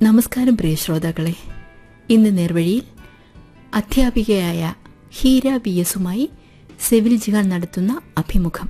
നമസ്കാരം പ്രിയ ശ്രോതാക്കളെ ഇന്ന് നേർവഴിയിൽ അധ്യാപികയായ ഹീര വി എസുമായി സെവിൽ ജിഹാൻ നടത്തുന്ന അഭിമുഖം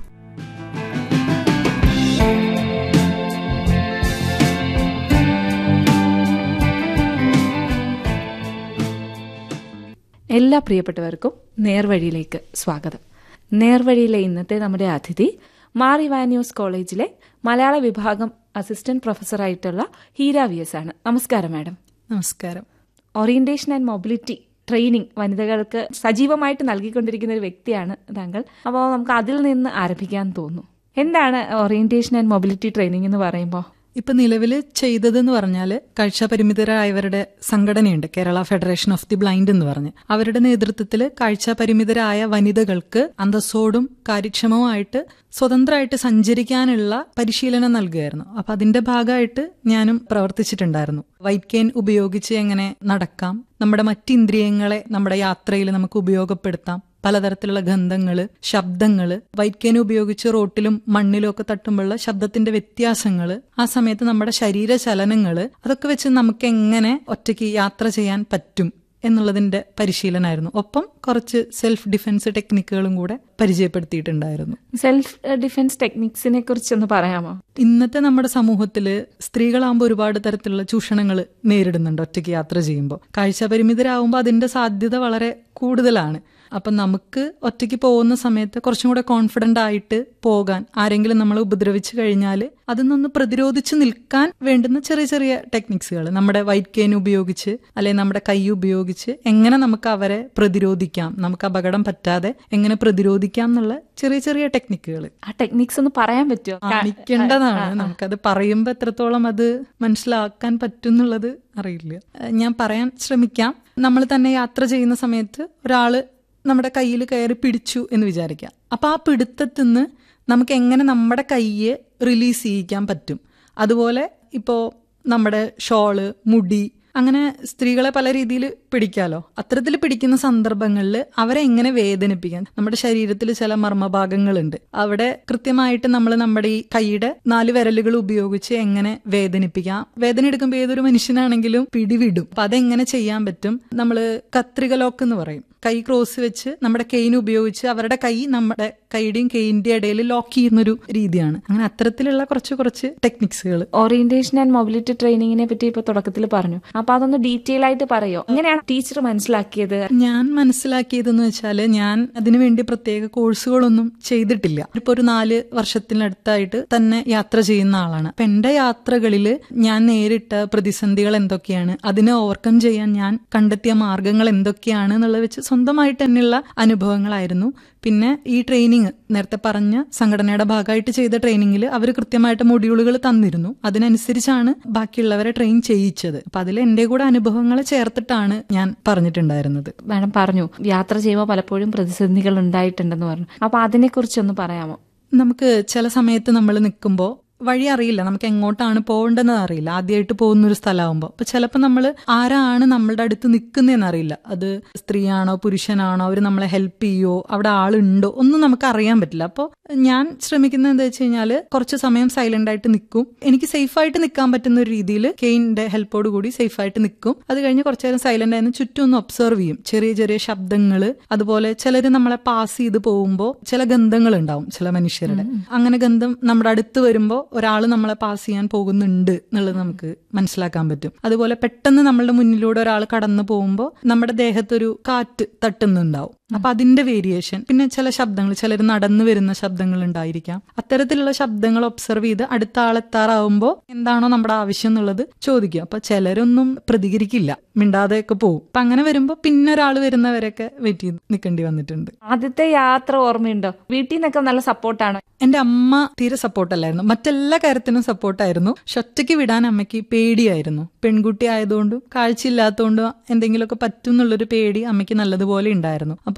എല്ലാ പ്രിയപ്പെട്ടവർക്കും നേർവഴിയിലേക്ക് സ്വാഗതം നേർവഴിയിലെ ഇന്നത്തെ നമ്മുടെ അതിഥി മാർ ഇവാനിയോസ് കോളേജിലെ മലയാള വിഭാഗം അസിസ്റ്റന്റ് പ്രൊഫസറായിട്ടുള്ള ഹീര വി എസ് ആണ് നമസ്കാരം മാഡം നമസ്കാരം ഓറിയന്റേഷൻ ആൻഡ് മൊബിലിറ്റി ട്രെയിനിങ് വനിതകൾക്ക് സജീവമായിട്ട് നൽകിക്കൊണ്ടിരിക്കുന്ന ഒരു വ്യക്തിയാണ് താങ്കൾ അപ്പോൾ നമുക്ക് അതിൽ നിന്ന് ആരംഭിക്കാൻ തോന്നുന്നു എന്താണ് ഓറിയന്റേഷൻ ആൻഡ് മൊബിലിറ്റി ട്രെയിനിങ് എന്ന് പറയുമ്പോൾ ഇപ്പൊ നിലവിൽ ചെയ്തതെന്ന് പറഞ്ഞാൽ കാഴ്ചാപരിമിതരായവരുടെ സംഘടനയുണ്ട് Kerala federation of the blind എന്ന് പറഞ്ഞ് അവരുടെ നേതൃത്വത്തിൽ കാഴ്ചാപരിമിതരായ വനിതകൾക്ക് അന്തസ്സോടും കാര്യക്ഷമവുമായിട്ട് സ്വതന്ത്രമായിട്ട് സഞ്ചരിക്കാനുള്ള പരിശീലനം നൽകുമായിരുന്നു അപ്പൊ അതിന്റെ ഭാഗമായിട്ട് ഞാനും പ്രവർത്തിച്ചിട്ടുണ്ടായിരുന്നു വൈറ്റ് കെയിൻ ഉപയോഗിച്ച് എങ്ങനെ നടക്കാം നമ്മുടെ മറ്റിന്ദ്രിയങ്ങളെ നമ്മുടെ യാത്രയിൽ നമുക്ക് ഉപയോഗപ്പെടുത്താം പലതരത്തിലുള്ള ഗന്ധങ്ങള് ശബ്ദങ്ങള് വൈറ്റ്കേന ഉപയോഗിച്ച് റോട്ടിലും മണ്ണിലും ഒക്കെ തട്ടുമ്പോഴുള്ള ശബ്ദത്തിന്റെ വ്യത്യാസങ്ങള് ആ സമയത്ത് നമ്മുടെ ശരീര ചലനങ്ങള് അതൊക്കെ വെച്ച് നമുക്ക് എങ്ങനെ ഒറ്റയ്ക്ക് യാത്ര ചെയ്യാൻ പറ്റും എന്നുള്ളതിന്റെ പരിശീലനമായിരുന്നു ഒപ്പം കുറച്ച് സെൽഫ് ഡിഫൻസ് ടെക്നിക്കുകളും കൂടെ പരിചയപ്പെടുത്തിയിട്ടുണ്ടായിരുന്നു സെൽഫ് ഡിഫൻസ് ടെക്നിക്സിനെ കുറിച്ചൊന്ന് പറയാമോ ഇന്നത്തെ നമ്മുടെ സമൂഹത്തില് സ്ത്രീകളാകുമ്പോൾ ഒരുപാട് തരത്തിലുള്ള ചൂഷണങ്ങൾ നേരിടുന്നുണ്ട് ഒറ്റയ്ക്ക് യാത്ര ചെയ്യുമ്പോൾ കാഴ്ചപരിമിതരാകുമ്പോൾ അതിന്റെ സാധ്യത വളരെ കൂടുതലാണ് അപ്പം നമുക്ക് ഒറ്റയ്ക്ക് പോകുന്ന സമയത്ത് കുറച്ചും കൂടെ കോൺഫിഡന്റ് ആയിട്ട് പോകാൻ ആരെങ്കിലും നമ്മളെ ഉപദ്രവിച്ചു കഴിഞ്ഞാൽ അതിൽ നിന്ന് പ്രതിരോധിച്ച് നിൽക്കാൻ വേണ്ടുന്ന ചെറിയ ചെറിയ ടെക്നിക്സുകൾ നമ്മുടെ വൈറ്റ് കെയിൻ ഉപയോഗിച്ച് അല്ലെങ്കിൽ നമ്മുടെ കൈ ഉപയോഗിച്ച് എങ്ങനെ നമുക്ക് അവരെ പ്രതിരോധിക്കാം നമുക്ക് അപകടം പറ്റാതെ എങ്ങനെ പ്രതിരോധിക്കാം എന്നുള്ള ചെറിയ ചെറിയ ടെക്നിക്കുകൾ ആ ടെക്നിക്സ് ഒന്ന് പറയാൻ പറ്റുമോ കാണിക്കേണ്ടതാണ് നമുക്കത് പറയുമ്പോൾ എത്രത്തോളം അത് മനസ്സിലാക്കാൻ പറ്റും എന്നുള്ളത് അറിയില്ല ഏഹ് ഞാൻ പറയാൻ ശ്രമിക്കാം നമ്മൾ തന്നെ യാത്ര ചെയ്യുന്ന സമയത്ത് ഒരാള് നമ്മുടെ കയ്യിൽ കയറി പിടിച്ചു എന്ന് വിചാരിക്കാം അപ്പൊ ആ പിടുത്തത്തിൽ നിന്ന് നമുക്ക് എങ്ങനെ നമ്മുടെ കയ്യെ റിലീസ് ചെയ്യിക്കാൻ പറ്റും അതുപോലെ ഇപ്പോ നമ്മുടെ ഷോള് മുടി അങ്ങനെ സ്ത്രീകളെ പല രീതിയിൽ പിടിക്കാലോ അത്തരത്തിൽ പിടിക്കുന്ന സന്ദർഭങ്ങളിൽ അവരെ എങ്ങനെ വേദനിപ്പിക്കാൻ നമ്മുടെ ശരീരത്തിൽ ചില മർമ്മഭാഗങ്ങളുണ്ട് അവിടെ കൃത്യമായിട്ട് നമ്മൾ നമ്മുടെ ഈ കൈയുടെ നാല് വിരലുകൾ ഉപയോഗിച്ച് എങ്ങനെ വേദനിപ്പിക്കാം വേദന എടുക്കുമ്പോൾ ഏതൊരു മനുഷ്യനാണെങ്കിലും പിടിവിടും അപ്പൊ അതെങ്ങനെ ചെയ്യാൻ പറ്റും നമ്മൾ കത്രിക ലോക്ക് എന്ന് പറയും കൈ ക്രോസ് വെച്ച് നമ്മുടെ കെയിൻ ഉപയോഗിച്ച് അവരുടെ കൈ നമ്മുടെ കൈയുടെയും കെയിന്റെ ഇടയിൽ ലോക്ക് ചെയ്യുന്നൊരു രീതിയാണ് അങ്ങനെ അത്തരത്തിലുള്ള കുറച്ച് കുറച്ച് ടെക്നിക്സുകൾ ഓറിയന്റേഷൻ ആൻഡ് മൊബിലിറ്റി ട്രെയിനിങ്ങിനെ പറ്റി ഇപ്പൊ തുടക്കത്തിൽ പറഞ്ഞു അപ്പൊ അതൊന്ന് ഡീറ്റെയിൽ ആയിട്ട് പറയോ എങ്ങനെയാണ് ടീച്ചർ മനസ്സിലാക്കിയത് ഞാൻ മനസ്സിലാക്കിയതെന്ന് വെച്ചാല് ഞാൻ അതിനുവേണ്ടി പ്രത്യേക കോഴ്സുകളൊന്നും ചെയ്തിട്ടില്ല ഇപ്പൊ ഒരു നാല് വർഷത്തിനടുത്തായിട്ട് തന്നെ യാത്ര ചെയ്യുന്ന ആളാണ് അപ്പൊ എന്റെ യാത്രകളിൽ ഞാൻ നേരിട്ട പ്രതിസന്ധികൾ എന്തൊക്കെയാണ് അതിനെ ഓവർകം ചെയ്യാൻ ഞാൻ കണ്ടെത്തിയ മാർഗങ്ങൾ എന്തൊക്കെയാണ് എന്നുള്ളത് വെച്ച് സ്വന്തമായിട്ട് തന്നെയുള്ള അനുഭവങ്ങളായിരുന്നു പിന്നെ ഈ ട്രെയിനിങ് നേരത്തെ പറഞ്ഞ സംഘടനയുടെ ഭാഗമായിട്ട് ചെയ്ത ട്രെയിനിങ്ങിൽ അവർ കൃത്യമായിട്ട് മൊഡ്യൂളുകൾ തന്നിരുന്നു അതിനനുസരിച്ചാണ് ബാക്കിയുള്ളവരെ ട്രെയിൻ ചെയ്യിച്ചത് അപ്പൊ അതിൽ എന്റെ കൂടെ അനുഭവങ്ങൾ ചേർത്തിട്ടാണ് ഞാൻ പറഞ്ഞിട്ടുണ്ടായിരുന്നത് മാഡം പറഞ്ഞു യാത്ര ചെയ്യുമ്പോൾ പലപ്പോഴും പ്രതിസന്ധികൾ ഉണ്ടായിട്ടുണ്ടെന്ന് പറഞ്ഞു അപ്പൊ അതിനെ കുറിച്ചൊന്ന് പറയാമോ നമുക്ക് ചില സമയത്ത് നമ്മൾ നിൽക്കുമ്പോൾ വഴി അറിയില്ല നമുക്ക് എങ്ങോട്ടാണ് പോകേണ്ടതെന്ന് അറിയില്ല ആദ്യമായിട്ട് പോകുന്ന ഒരു സ്ഥലമാകുമ്പോൾ അപ്പൊ ചിലപ്പോൾ നമ്മൾ ആരാണ് നമ്മളുടെ അടുത്ത് നിൽക്കുന്നതെന്ന് അറിയില്ല അത് സ്ത്രീയാണോ പുരുഷനാണോ അവർ നമ്മളെ ഹെൽപ്പ് ചെയ്യോ അവിടെ ആളുണ്ടോ ഒന്നും നമുക്ക് അറിയാൻ പറ്റില്ല അപ്പോൾ ഞാൻ ശ്രമിക്കുന്നത് എന്താ വെച്ച് കഴിഞ്ഞാൽ കുറച്ച് സമയം സൈലന്റ് ആയിട്ട് നിൽക്കും എനിക്ക് സേഫ് ആയിട്ട് നിൽക്കാൻ പറ്റുന്ന ഒരു രീതിയിൽ കെയിന്റെ ഹെൽപ്പോട് കൂടി സേഫ് ആയിട്ട് നിൽക്കും അത് കഴിഞ്ഞ് കുറച്ചു നേരം സൈലന്റ് ആയിരുന്നു ചുറ്റും ഒന്ന് ഒബ്സർവ് ചെയ്യും ചെറിയ ചെറിയ ശബ്ദങ്ങൾ അതുപോലെ ചിലർ നമ്മളെ പാസ് ചെയ്ത് പോകുമ്പോൾ ചില ഗന്ധങ്ങൾ ഉണ്ടാവും ചില മനുഷ്യരുടെ അങ്ങനെ ഗന്ധം നമ്മുടെ അടുത്ത് വരുമ്പോൾ ഒരാൾ നമ്മളെ പാസ് ചെയ്യാൻ പോകുന്നുണ്ട് എന്നുള്ളത് നമുക്ക് മനസ്സിലാക്കാൻ പറ്റും അതുപോലെ പെട്ടെന്ന് നമ്മളുടെ മുന്നിലൂടെ ഒരാൾ കടന്നു പോകുമ്പോൾ നമ്മുടെ ദേഹത്തൊരു കാറ്റ് തട്ടുന്നുണ്ടാവും അപ്പൊ അതിന്റെ വേരിയേഷൻ പിന്നെ ചില ശബ്ദങ്ങൾ ചിലർ നടന്നു വരുന്ന ശബ്ദങ്ങൾ ഉണ്ടായിരിക്കാം അത്തരത്തിലുള്ള ശബ്ദങ്ങൾ ഒബ്സർവ് ചെയ്ത് അടുത്ത ആളെത്താറാവുമ്പോൾ എന്താണോ നമ്മുടെ ആവശ്യം എന്നുള്ളത് ചോദിക്കും അപ്പൊ ചിലരൊന്നും പ്രതികരിക്കില്ല മിണ്ടാതെയൊക്കെ പോകും അപ്പൊ അങ്ങനെ വരുമ്പോൾ പിന്നെ ഒരാൾ വരുന്നവരൊക്കെ വെയിറ്റ് ചെയ്ത് നിൽക്കേണ്ടി വന്നിട്ടുണ്ട് ആദ്യത്തെ യാത്ര ഓർമ്മയുണ്ടോ വീട്ടിൽ നിന്നൊക്കെ നല്ല സപ്പോർട്ടാണ് എന്റെ അമ്മ തീരെ സപ്പോർട്ടല്ലായിരുന്നു മറ്റെല്ലാ കാര്യത്തിനും സപ്പോർട്ടായിരുന്നു പക്ഷെ ഒറ്റയ്ക്ക് വിടാൻ അമ്മയ്ക്ക് പേടിയായിരുന്നു പെൺകുട്ടി ആയതുകൊണ്ടും കാഴ്ചയില്ലാത്തതുകൊണ്ടും എന്തെങ്കിലുമൊക്കെ പറ്റും എന്നുള്ളൊരു പേടി അമ്മയ്ക്ക് നല്ലതുപോലെ ഉണ്ടായിരുന്നു അപ്പൊ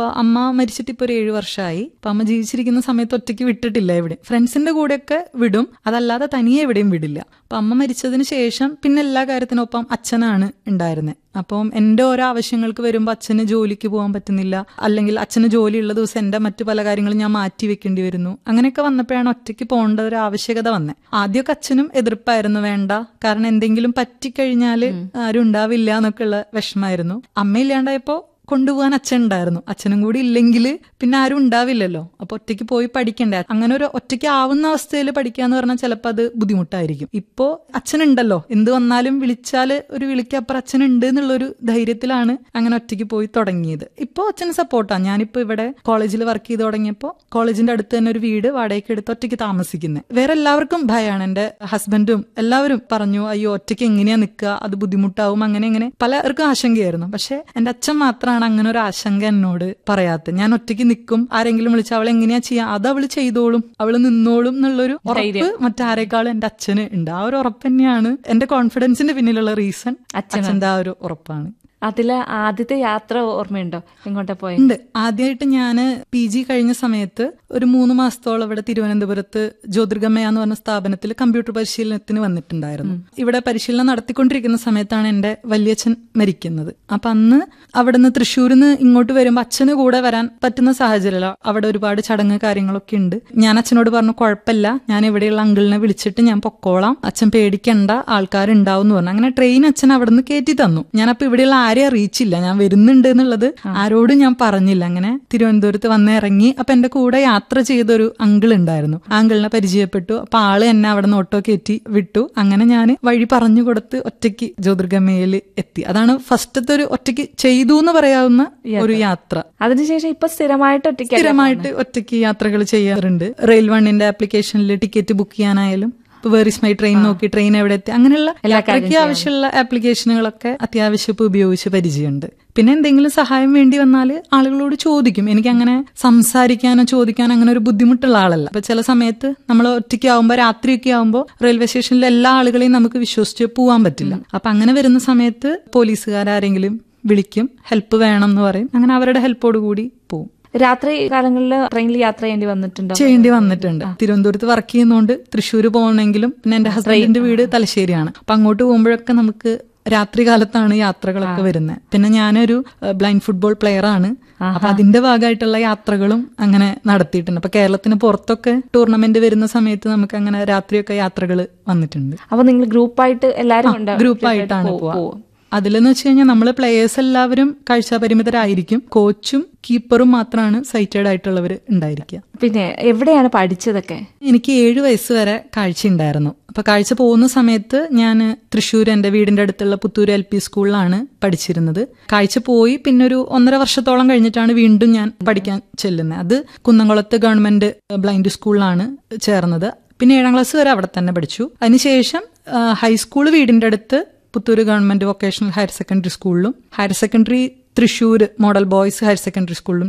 അപ്പൊ അമ്മ മരിച്ചിട്ട് ഇപ്പൊ ഒരു ഏഴു വർഷമായി അപ്പൊ അമ്മ ജീവിച്ചിരിക്കുന്ന സമയത്ത് ഒറ്റയ്ക്ക് വിട്ടിട്ടില്ല എവിടെ ഫ്രണ്ട്സിന്റെ കൂടെയൊക്കെ വിടും അതല്ലാതെ തനിയെ എവിടെയും വിടില്ല അപ്പൊ അമ്മ മരിച്ചതിന് ശേഷം പിന്നെ എല്ലാ കാര്യത്തിനൊപ്പം അച്ഛനാണ് ഉണ്ടായിരുന്നത് അപ്പം എന്റെ ഓരോ ആവശ്യങ്ങൾക്ക് വരുമ്പോൾ അച്ഛന് ജോലിക്ക് പോകാൻ പറ്റുന്നില്ല അല്ലെങ്കിൽ അച്ഛന് ജോലിയുള്ള ദിവസം എന്റെ മറ്റു പല കാര്യങ്ങളും ഞാൻ മാറ്റി വെക്കേണ്ടി വരുന്നു അങ്ങനെയൊക്കെ വന്നപ്പോഴാണ് ഒറ്റയ്ക്ക് പോകേണ്ട ഒരു ആവശ്യകത വന്നത് ആദ്യമൊക്കെ അച്ഛനും എതിർപ്പായിരുന്നു വേണ്ട കാരണം എന്തെങ്കിലും പറ്റിക്കഴിഞ്ഞാല് ആരും ഉണ്ടാവില്ല എന്നൊക്കെയുള്ള വിഷമായിരുന്നു അമ്മയില്ലാണ്ടായപ്പോ കൊണ്ടുപോകാൻ അച്ഛൻ ഉണ്ടായിരുന്നു അച്ഛനും കൂടി ഇല്ലെങ്കിൽ പിന്നെ ആരും ഉണ്ടാവില്ലല്ലോ അപ്പൊ ഒറ്റയ്ക്ക് പോയി പഠിക്കണ്ടേ അങ്ങനെ ഒരു ഒറ്റയ്ക്ക് ആവുന്ന അവസ്ഥയിൽ പഠിക്കാന്ന് പറഞ്ഞാൽ ചിലപ്പോൾ അത് ബുദ്ധിമുട്ടായിരിക്കും ഇപ്പോ അച്ഛനുണ്ടല്ലോ എന്ത് വന്നാലും വിളിച്ചാല് ഒരു വിളിക്കപ്പുറം അച്ഛനുണ്ട് എന്നുള്ളൊരു ധൈര്യത്തിലാണ് അങ്ങനെ ഒറ്റയ്ക്ക് പോയി തുടങ്ങിയത് ഇപ്പോ അച്ഛന് സപ്പോർട്ടാണ് ഞാനിപ്പോ ഇവിടെ കോളേജിൽ വർക്ക് ചെയ്ത് തുടങ്ങിയപ്പോൾ കോളേജിന്റെ അടുത്ത് തന്നെ ഒരു വീട് വാടകയ്ക്ക് എടുത്ത് ഒറ്റയ്ക്ക് താമസിക്കുന്നത് വേറെ എല്ലാവർക്കും ഭയമാണ് എന്റെ ഹസ്ബൻഡും എല്ലാവരും പറഞ്ഞു അയ്യോ ഒറ്റയ്ക്ക് എങ്ങനെയാ നിൽക്കുക അത് ബുദ്ധിമുട്ടാവും അങ്ങനെ ഇങ്ങനെ പലർക്കും ആശങ്കയായിരുന്നു പക്ഷെ എന്റെ അച്ഛൻ മാത്രമാണ് അങ്ങനെ ഒരു ആശങ്ക എന്നോട് പറയാത്തത് ഞാൻ ഒറ്റയ്ക്ക് നിൽക്കും ആരെങ്കിലും വിളിച്ച് അവൾ എങ്ങനെയാ ചെയ്യാ അത് അവള് ചെയ്തോളും അവള് നിന്നോളും എന്നുള്ളൊരു ഉറപ്പ് മറ്റാരേക്കാളും എന്റെ അച്ഛന് ഉണ്ട് ആ ഒരു ഉറപ്പ് തന്നെയാണ് എന്റെ കോൺഫിഡൻസിന്റെ പിന്നിലുള്ള റീസൺ അച്ഛന്റെ ആ ഒരു ഉറപ്പാണ് അതില് ആദ്യത്തെ യാത്ര ഓർമ്മയുണ്ടോ എങ്ങോട്ടാ പോയത് ഉണ്ട് ആദ്യമായിട്ട് ഞാൻ പി ജി കഴിഞ്ഞ സമയത്ത് ഒരു മൂന്ന് മാസത്തോളം ഇവിടെ തിരുവനന്തപുരത്ത് ജ്യോതിർഗമയ എന്ന് പറഞ്ഞ സ്ഥാപനത്തിൽ കമ്പ്യൂട്ടർ പരിശീലനത്തിന് വന്നിട്ടുണ്ടായിരുന്നു ഇവിടെ പരിശീലനം നടത്തിക്കൊണ്ടിരിക്കുന്ന സമയത്താണ് എന്റെ വല്യച്ഛൻ മരിക്കുന്നത് അപ്പൊ അന്ന് അവിടെ നിന്ന് തൃശ്ശൂരിൽ നിന്ന് ഇങ്ങോട്ട് വരുമ്പോൾ അച്ഛന് കൂടെ വരാൻ പറ്റുന്ന സാഹചര്യമല്ല അവിടെ ഒരുപാട് ചടങ്ങ് കാര്യങ്ങളൊക്കെ ഉണ്ട് ഞാൻ അച്ഛനോട് പറഞ്ഞു കുഴപ്പമില്ല ഞാൻ ഇവിടെയുള്ള അങ്കിളിനെ വിളിച്ചിട്ട് ഞാൻ പൊക്കോളാം അച്ഛൻ പേടിക്കണ്ട ആൾക്കാരുണ്ടാവും എന്ന് പറഞ്ഞു അങ്ങനെ ട്രെയിൻ അച്ഛൻ അവിടെ നിന്ന് കയറ്റി തന്നു ഞാനപ്പോ ഇവിടെയുള്ള ആരെയും അറിയിച്ചില്ല ഞാൻ വരുന്നുണ്ട് എന്നുള്ളത് ആരോടും ഞാൻ പറഞ്ഞില്ല അങ്ങനെ തിരുവനന്തപുരത്ത് വന്ന് ഇറങ്ങി അപ്പൊ എന്റെ കൂടെ യാത്ര ചെയ്തൊരു അങ്കിൾ ഉണ്ടായിരുന്നു ആ അങ്കിളിനെ പരിചയപ്പെട്ടു അപ്പൊ ആള് എന്നെ അവിടെ നിന്ന് ഓട്ടോ കയറ്റി വിട്ടു അങ്ങനെ ഞാൻ വഴി പറഞ്ഞു കൊടുത്ത് ഒറ്റയ്ക്ക് ജ്യോതിർഗമയിൽ എത്തി അതാണ് ഫസ്റ്റത്തെ ഒരു ഒറ്റയ്ക്ക് ചെയ്തു എന്ന് പറയാവുന്ന ഒരു യാത്ര അതിനുശേഷം ഇപ്പൊ സ്ഥിരമായിട്ട് ഒറ്റയ്ക്ക് സ്ഥിരമായിട്ട് ഒറ്റയ്ക്ക് യാത്രകൾ ചെയ്യാറുണ്ട് റെയിൽ വണ്ണിന്റെ ആപ്ലിക്കേഷനിൽ ടിക്കറ്റ് ബുക്ക് ചെയ്യാനായാലും ഇപ്പൊ വേർ ഇസ് മൈ ട്രെയിൻ നോക്കി ട്രെയിൻ എവിടെ എത്തി അങ്ങനെയുള്ള യാത്രയ്ക്ക് ആവശ്യമുള്ള ആപ്ലിക്കേഷനുകളൊക്കെ അത്യാവശ്യം ഇപ്പൊ ഉപയോഗിച്ച് പരിചയമുണ്ട് പിന്നെ എന്തെങ്കിലും സഹായം വേണ്ടി വന്നാൽ ആളുകളോട് ചോദിക്കും എനിക്ക് അങ്ങനെ സംസാരിക്കാനോ ചോദിക്കാനോ അങ്ങനെ ഒരു ബുദ്ധിമുട്ടുള്ള ആളല്ല അപ്പൊ ചില സമയത്ത് നമ്മൾ ഒറ്റയ്ക്ക് ആവുമ്പോൾ രാത്രിയൊക്കെ ആവുമ്പോൾ റെയിൽവേ സ്റ്റേഷനിലെ എല്ലാ ആളുകളെയും നമുക്ക് വിശ്വസിച്ച് പോകാൻ പറ്റില്ല അപ്പൊ അങ്ങനെ വരുന്ന സമയത്ത് പോലീസുകാരെങ്കിലും വിളിക്കും ഹെൽപ്പ് വേണം എന്ന് പറയും അങ്ങനെ അവരുടെ ഹെൽപ്പോട് കൂടി പോകും രാത്രി കാലങ്ങളിൽ ട്രെയിനിൽ യാത്ര ചെയ്യേണ്ടി വന്നിട്ടുണ്ടോ ചെയ്യേണ്ടി വന്നിട്ടുണ്ട് തിരുവനന്തപുരത്ത് വർക്ക് ചെയ്യുന്നതുകൊണ്ട് തൃശ്ശൂർ പോകണമെങ്കിലും പിന്നെ എന്റെ ഹസ്ബൻഡിന്റെ വീട് തലശ്ശേരിയാണ് അപ്പൊ അങ്ങോട്ട് പോകുമ്പോഴൊക്കെ നമുക്ക് രാത്രി കാലത്താണ് യാത്രകളൊക്കെ വരുന്നത് പിന്നെ ഞാനൊരു ബ്ലൈൻഡ് ഫുട്ബോൾ പ്ലെയർ ആണ് അപ്പൊ അതിന്റെ ഭാഗമായിട്ടുള്ള യാത്രകളും അങ്ങനെ നടത്തിയിട്ടുണ്ട് അപ്പൊ കേരളത്തിന് പുറത്തൊക്കെ ടൂർണമെന്റ് വരുന്ന സമയത്ത് നമുക്ക് അങ്ങനെ രാത്രിയൊക്കെ യാത്രകൾ വന്നിട്ടുണ്ട് അപ്പൊ നിങ്ങൾ ഗ്രൂപ്പായിട്ട് എല്ലാരും ഉണ്ട് ഗ്രൂപ്പായിട്ടാണ് പോവാ അതിലെന്ന് വെച്ച് കഴിഞ്ഞാൽ നമ്മൾ പ്ലേയേഴ്സ് എല്ലാവരും കാഴ്ചാപരിമിതരായിരിക്കും കോച്ചും കീപ്പറും മാത്രമാണ് സൈറ്റഡ് ആയിട്ടുള്ളവർ ഉണ്ടായിരിക്കുക പിന്നെ എവിടെയാണ് പഠിച്ചതൊക്കെ എനിക്ക് ഏഴു വയസ്സ് വരെ കാഴ്ച ഉണ്ടായിരുന്നു അപ്പൊ കാഴ്ച പോകുന്ന സമയത്ത് ഞാൻ തൃശ്ശൂർ എന്റെ വീടിന്റെ അടുത്തുള്ള പുത്തൂർ എൽ പി സ്കൂളിലാണ് പഠിച്ചിരുന്നത് കാഴ്ച പോയി പിന്നെ ഒരു ഒന്നര വർഷത്തോളം കഴിഞ്ഞിട്ടാണ് വീണ്ടും ഞാൻ പഠിക്കാൻ ചെല്ലുന്നത് അത് കുന്നംകുളത്ത് ഗവൺമെന്റ് ബ്ലൈൻഡ് സ്കൂളിലാണ് ചേർന്നത് പിന്നെ ഏഴാം ക്ലാസ് വരെ അവിടെ തന്നെ പഠിച്ചു അതിനുശേഷം ഹൈസ്കൂൾ വീടിന്റെ അടുത്ത് Puthur government vocational higher secondary സ്കൂളിലും higher secondary Thrissur model boys higher secondary സ്കൂളിലും